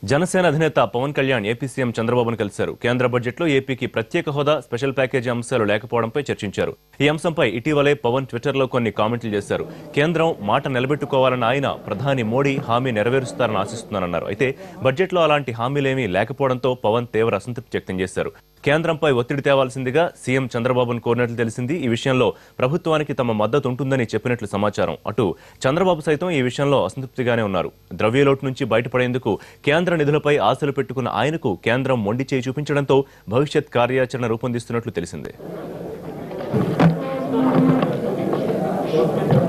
జనసేన అధినేత Pawan Kalyan AP CM చంద్రబాబును కలిశారు కేంద్ర బడ్జెట్లో ఏపీకి ప్రత్యేక హోదా స్పెషల్ ప్యాకేజీ అంశాలు లేకపోవడంపై చర్చించారు ఈ అంశంపై ఇటీవలే పవన్ ట్విట్టర్లో కొన్ని కామెంట్లు చేశారు కేంద్రం మాట నిలబెట్టుకోవాలన్న ఆయన ప్రధాని మోడీ హామీ నెరవేరుస్తారని ఆశిస్తున్నారన్నారు అయితే బడ్జెట్లో అలాంటి హామీలేమీ లేకపోవడంతో పవన్ తీవ్ర అసంతృప్తి వ్యక్తం చేశారు కేంద్రంపై ఒత్తిడి తేవాల్సిందిగా సీఎం చంద్రబాబును కోరినట్లు తెలిసింది ఈ విషయంలో ప్రభుత్వానికి తమ మద్దతు ఉంటుందని చెప్పినట్లు సమాచారం అటు చంద్రబాబు సైతం ఈ విషయంలో అసంతృప్తిగానే ఉన్నారు ద్రవ్యలోటు నుంచి బయటపడేందుకు కేంద్ర నిధులపై ఆశలు పెట్టుకున్న ఆయనకు కేంద్రం మొండి చేయి చూపించడంతో భవిష్యత్ కార్యాచరణ రూపొందిస్తున్నట్లు తెలిసిందే